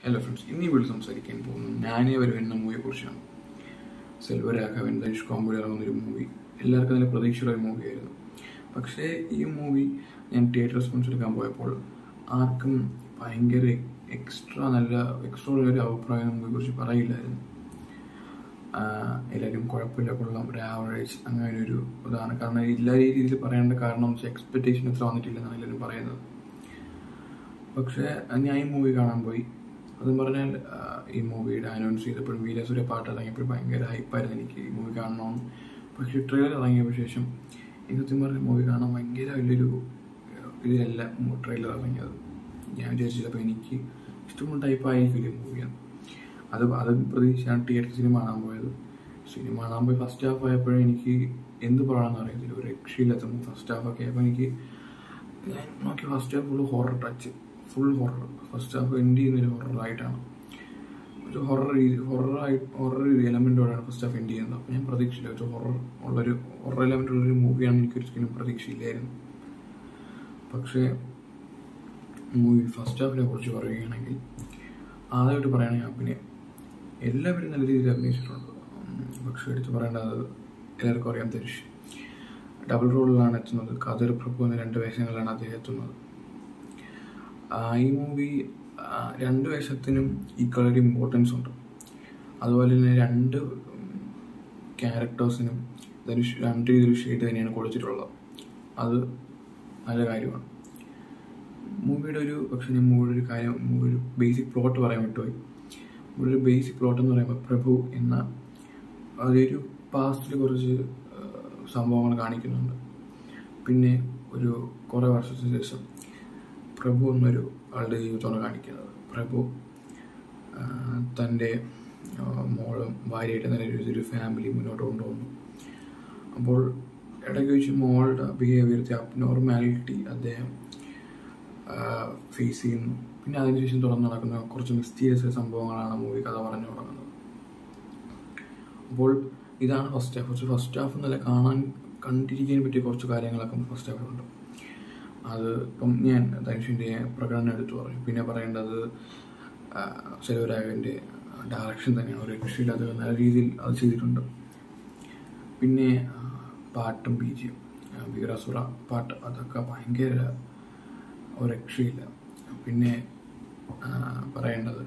Hello friends ഇനി വീട്ടിൽ സംസാരിക്കാൻ പോകുന്നത് ഞാനേ വരും എന്ന മൂവിയെ കുറിച്ചാണ് സെൽവരാഘവൻ ധനുഷ് കോമ്പടി ഇറങ്ങുന്ന ഒരു മൂവി എല്ലാവർക്കും നല്ല പ്രതീക്ഷയുള്ള ഒരു മൂവിയായിരുന്നു പക്ഷേ ഈ മൂവി ഞാൻ തിയേറ്റർ റെസ്പോൺസ് എടുക്കാൻ പോയപ്പോൾ ആർക്കും ഭയങ്കര എക്സ്ട്രാ നല്ല എക്സ്ട്രാ ഒരു അഭിപ്രായം മൂവിയെ കുറിച്ച് പറയില്ലായിരുന്നു ആഹ് എല്ലാവരും കുഴപ്പമില്ല കൊള്ളാം ഒരു ആവറേജ് അങ്ങനെ ഒരു ഇതാണ് കാരണം എല്ലാ രീതിയിൽ പറയേണ്ട കാരണം എക്സ്പെക്ടേഷൻ എത്ര വന്നിട്ടില്ലെന്നാണ് എല്ലാവരും പറയുന്നത് പക്ഷേ ഞാൻ ഈ മൂവി കാണാൻ പോയി അതും പറഞ്ഞാൽ ആ, ഈ മൂവിയുടെ അനൗൺസ് ചെയ്തപ്പോഴും വീരസുര പാട്ട് ഇറങ്ങിയപ്പോഴും ഭയങ്കര ഹൈപ്പായിരുന്നു എനിക്ക് ഈ മൂവി കാണണമെന്ന് പക്ഷേ ട്രെയിലർ ഇറങ്ങിയപ്പോൾ ശേഷം എനിക്ക് സത്യം പറഞ്ഞ മൂവി കാണാൻ ഭയങ്കര വലിയൊരു ആ, ഇതിലല്ല ട്രെയിലർ ഇറങ്ങിയത് ഞാൻ വിചാരിച്ചില്ല അപ്പോൾ എനിക്ക് ഇഷ്ടമുള്ള ടൈപ്പ് ആയിരിക്കില്ല മൂവിയാണ് അത് അത് പ്രതീക്ഷിച്ചാണ് തിയേറ്റർ സിനിമ കാണാൻ പോയത് സിനിമ കാണാൻ പോയി ഫസ്റ്റ് ഹാഫ് ആയപ്പോഴും എനിക്ക് എന്ത് പറയണമെന്ന് അറിയത്തില്ല ഒരു രക്ഷയില്ലാത്ത ഫസ്റ്റ് ഹാഫ് ഒക്കെ ആയപ്പോൾ എനിക്ക് ഞാൻ നോക്കി first half full horror touch full horror first half end ചെയ്യുന്നൊരു ഹൊററായിട്ടാണ് ഒരു ഹൊറർ രീതി ഹൊററായി ഹൊറർ എലമെൻറ്റോടാണ് ഫസ്റ്റ് ഹാഫ് എൻഡ് ചെയ്യുന്നത് അപ്പോൾ ഞാൻ പ്രതീക്ഷിച്ചില്ല ഒരു ഹൊറർ ഉള്ളൊരു ഹൊറർ എലമെൻ്റ് ഉള്ളൊരു മൂവിയാണ് എനിക്ക് ഒരിക്കലും പ്രതീക്ഷയില്ലായിരുന്നു പക്ഷേ മൂവി ഫസ്റ്റ് ഹാഫിനെ കുറിച്ച് പറയുകയാണെങ്കിൽ ആദ്യമായിട്ട് പറയുകയാണെങ്കിൽ അഭിനയം എല്ലാവരും നല്ല രീതിയിൽ അഭിനയിച്ചിട്ടുണ്ട് ഉം, പക്ഷേ എടുത്ത് പറയേണ്ടത് എല്ലാവർക്കും അറിയാം ധനുഷ് ഡബിൾ റോളിലാണ് എത്തുന്നത് കതിർ പ്രഭു എന്ന രണ്ട് വേഷങ്ങളിലാണ് അദ്ദേഹം എത്തുന്നത് ആ, ഈ മൂവി രണ്ട് വേഷത്തിനും ഈക്വൽ ഒരു ഇമ്പോർട്ടൻസ് ഉണ്ട് അതുപോലെ തന്നെ രണ്ട് ക്യാരക്ടേഴ്സിനും ധനുഷ് രണ്ട് രീതിയിൽ ഷെയ്ഡ് തന്നെയാണ് കൊടുത്തിട്ടുള്ളത് അത് നല്ല കാര്യമാണ് മൂവിയുടെ ഒരു പക്ഷെ ഞാൻ മൂവിയുടെ ഒരു കാര്യം മൂവി ഒരു ബേസിക് പ്ലോട്ട് പറയാൻ വിട്ടുപോയി മൂവിയുടെ ഒരു ബേസിക് പ്ലോട്ട് എന്ന് പറയുമ്പോൾ പ്രഭു എന്ന അതൊരു പാസ്റ്റിൽ കുറച്ച് ആ, സംഭവങ്ങൾ കാണിക്കുന്നുണ്ട് പിന്നെ ഒരു കുറേ വർഷത്തിന് ശേഷം പ്രഭു എന്നൊരു ആളുടെ ജീവിതമാണ് കാണിക്കുന്നത് പ്രഭു ആ, തൻ്റെ ആ, മോളും ഭാര്യയായിട്ട് നല്ല രീതിയിൽ ഒരു ഫാമിലി മുന്നോട്ട് കൊണ്ടുപോകുന്നു അപ്പോൾ ഇടയ്ക്ക് വെച്ച് മോളുടെ ബിഹേവിയറത്തെ അബ്നോർമാലിറ്റി അദ്ദേഹം ഫേസ് ചെയ്യുന്നു പിന്നെ അതിനുശേഷം തുറന്നു നടക്കുന്ന കുറച്ച് മിസ്റ്റീരിയസ് സംഭവങ്ങളാണ് മൂവി കഥ പറഞ്ഞു തുടങ്ങുന്നത് അപ്പോൾ ഇതാണ് ഫസ്റ്റ് ഹാഫ് കുറച്ച് ഫസ്റ്റ് ഹാഫ് എന്നല്ല കാണാൻ കണ്ടിരിക്കാൻ പറ്റിയ കുറച്ച് കാര്യങ്ങളൊക്കെ ഫസ്റ്റ് ഹാഫിലുണ്ട് അത് ഇപ്പം ഞാൻ ധനുഷിൻ്റെ പ്രകടനം എടുത്തു പറയും പിന്നെ പറയേണ്ടത് സെൽവരാഘവൻ്റെ ഡയറക്ഷൻ തന്നെയാണ് ഒരു രക്ഷയില്ലാത്ത നല്ല രീതിയിൽ അത് ചെയ്തിട്ടുണ്ട് പിന്നെ ആ, പാട്ടും ബീജിയും വീരസുറ പാട്ട് അതൊക്കെ ഭയങ്കര ഒരു രക്ഷയില്ല പിന്നെ ആ, പറയേണ്ടത്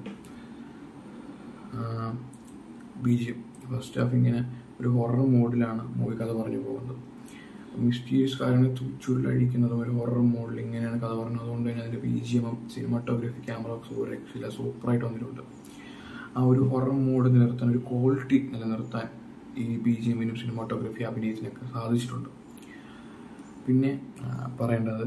ബീജിയം ഫസ്റ്റ് ഹാഫ് ഇങ്ങനെ ഒരു ഹൊറർ മോഡിലാണ് മൂവി കഥ പറഞ്ഞു പോകുന്നത് മിസ്റ്റീരിയസ് കാര്യങ്ങൾ തു- ചുരുളഴിക്കുന്നതും ഒരു ഹൊറർ മോഡിൽ ഇങ്ങനെയാണ് കഥ പറഞ്ഞത് അതുകൊണ്ട് തന്നെ അതിൻ്റെ ബി ജി എമ്മും സിനിമാറ്റോഗ്രഫി ക്യാമറ ഒരു രക്ഷയില്ല സൂപ്പറായിട്ട് വന്നിട്ടുണ്ട് ആ ഒരു ഹൊറർ മോഡ് നിലനിർത്താൻ ഒരു ക്വാളിറ്റി നിലനിർത്താൻ ഈ ബി ജി എമ്മിനും സിനിമാറ്റോഗ്രഫി അഭിനയത്തിനൊക്കെ സാധിച്ചിട്ടുണ്ട് പിന്നെ ആ, പറയേണ്ടത്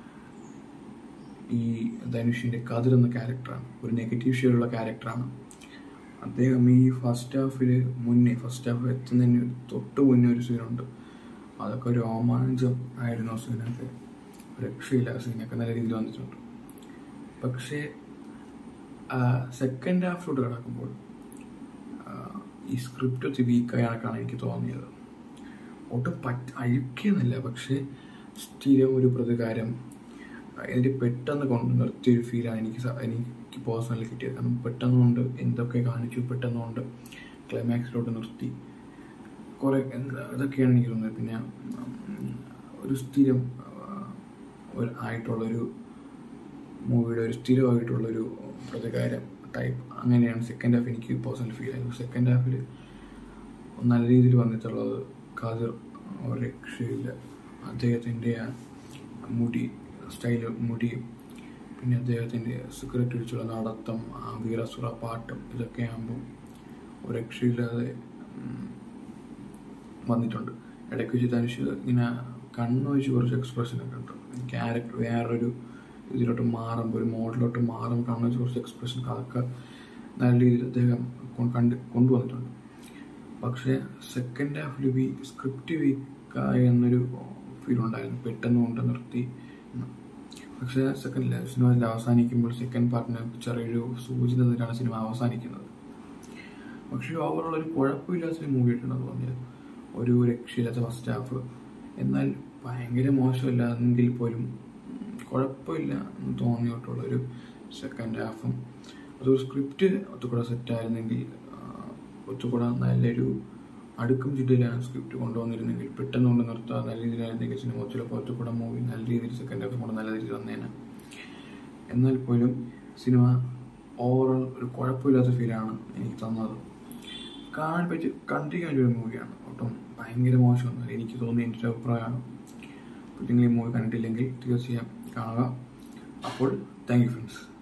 ഈ ധനുഷിൻ്റെ കതിർ എന്ന ക്യാരക്ടറാണ് ഒരു നെഗറ്റീവ് ഷെയ്ഡുള്ള ക്യാരക്ടറാണ് അദ്ദേഹം ഈ ഫസ്റ്റ് ഹാഫിൽ മുന്നേ ഫസ്റ്റ് ഹാഫ് എത്തുന്നതിന് തൊട്ട് മുന്നേ ഒരു സീനുണ്ട് അതൊക്കെ ഒരു രോമാഞ്ചം ആയിരുന്നു ആ സീനൊക്കെ രക്ഷയില്ല ആ സീനൊക്കെ നല്ല രീതിയിൽ വന്നിട്ടുണ്ട് പക്ഷേ സെക്കൻഡ് ഹാഫിലോട്ട് കിടക്കുമ്പോൾ ആ, ഈ സ്ക്രിപ്റ്റ് ഒത്തിരി വീക്കായ കണക്കാണ് എനിക്ക് തോന്നിയത് ഒട്ടും പറ്റ അഴിക്കുന്നില്ല പക്ഷേ സ്ഥിരം ഒരു പ്രതികാരം എനിക്ക് പെട്ടെന്ന് കൊണ്ട് നിർത്തിയൊരു ഫീലാണ് എനിക്ക് സ- എനിക്ക് പേഴ്സണലി കിട്ടിയത് കാരണം പെട്ടെന്ന് കൊണ്ട് എന്തൊക്കെ കാണിച്ചു പെട്ടെന്ന് കൊണ്ട് ക്ലൈമാക്സിലോട്ട് നിർത്തി കുറേ എന്താ ഇതൊക്കെയാണ് എനിക്ക് തോന്നുന്നത് പിന്നെ ഉം, ഒരു സ്ഥിരം ആ, ഒരു ആയിട്ടുള്ളൊരു മൂവിയുടെ ഒരു സ്ഥിരമായിട്ടുള്ളൊരു പ്രതികാരം ടൈപ്പ് അങ്ങനെയാണ് സെക്കൻഡ് ഹാഫ് എനിക്ക് പേഴ്സണൽ ഫീൽ ആയത് സെക്കൻഡ് ഹാഫിൽ നല്ല രീതിയിൽ വന്നിട്ടുള്ളത് ഖാദർ ഒരു രക്ഷയില്ല അദ്ദേഹത്തിൻ്റെ ആ മുടി സ്റ്റൈല് മുടിയും പിന്നെ അദ്ദേഹത്തിൻ്റെ സിഗരറ്റ് ഒഴിച്ചുള്ള നടത്തം ആ വീരസുറ പാട്ടും ഇതൊക്കെ ആകുമ്പോൾ ഒരു രക്ഷയില്ലാതെ ഉം, വന്നിട്ടുണ്ട് ഇടയ്ക്ക് വെച്ച് ധനുഷ് ഇങ്ങനെ കണ്ണ് വെച്ച് കുറച്ച് എക്സ്പ്രഷൻ ഒക്കെ ഉണ്ട് ക്യാരക്ടർ വേറൊരു ഇതിലോട്ട് മാറുമ്പോൾ ഒരു മോഡലോട്ട് മാറും കണ്ണ് വെച്ച് കുറച്ച് എക്സ്പ്രഷൻ അതൊക്കെ നല്ല രീതിയിൽ അദ്ദേഹം കൊ- കണ്ട് കൊണ്ടുവന്നിട്ടുണ്ട് പക്ഷേ സെക്കൻഡ് ഹാഫിൽ വി സ്ക്രിപ്റ്റ് വീക്കായ എന്നൊരു ഫീൽ ഉണ്ടായിരുന്നു പെട്ടെന്ന് കൊണ്ട് നിർത്തി എന്ന്. പക്ഷേ സെക്കൻഡ് സിനിമ അവസാനിക്കുമ്പോൾ സെക്കൻഡ് പാർട്ടിന് ചെറിയൊരു സൂചന തന്നെയാണ് സിനിമ അവസാനിക്കുന്നത് പക്ഷേ ഓവറോൾ ഒരു കുഴപ്പമില്ലാത്ത ഒരു മൂവി ആയിട്ടാണ് തോന്നിയത് ഒരു രക്ഷയില്ലാത്ത ഫസ്റ്റ് ഹാഫ് എന്നാൽ ഭയങ്കര മോശമില്ലാന്നെങ്കിൽ പോലും ഉം, കുഴപ്പമില്ല എന്ന് തോന്നിയിട്ടുള്ളൊരു സെക്കൻഡ് ഹാഫും അതൊരു സ്ക്രിപ്റ്റ് ഒത്തുകൂടെ സെറ്റായിരുന്നെങ്കിൽ ഒത്തുകൂടെ നല്ലൊരു അടുക്കും ചിട്ടയിലാണ് സ്ക്രിപ്റ്റ് കൊണ്ടുവന്നിരുന്നെങ്കിൽ പെട്ടെന്ന് കൊണ്ട് നിർത്താതെ നല്ല രീതിയിലായിരുന്നെങ്കിൽ സിനിമ ചിലപ്പോൾ ഒത്തുകൂടെ മൂവി നല്ല രീതിയിൽ സെക്കൻഡ് ഹാഫ് കൂടെ നല്ല രീതിയിൽ വന്നേനെ എന്നാൽ പോലും സിനിമ ഓവറോൾ ഒരു കുഴപ്പമില്ലാത്ത ഫീലാണ് എനിക്ക് തന്നത് കാണാൻ പറ്റി കണ്ടിരിക്കാൻ പറ്റിയ ഒരു മൂവിയാണ് ഒട്ടും ഭയങ്കര മോശമൊന്നും എനിക്ക് തോന്നിയ എൻ്റെ ഒരു അഭിപ്രായമാണ് അപ്പോൾ നിങ്ങൾ ഈ മൂവി കണ്ടിട്ടില്ലെങ്കിൽ തീർച്ചയായും കാണുക അപ്പോൾ താങ്ക് യു ഫ്രണ്ട്സ്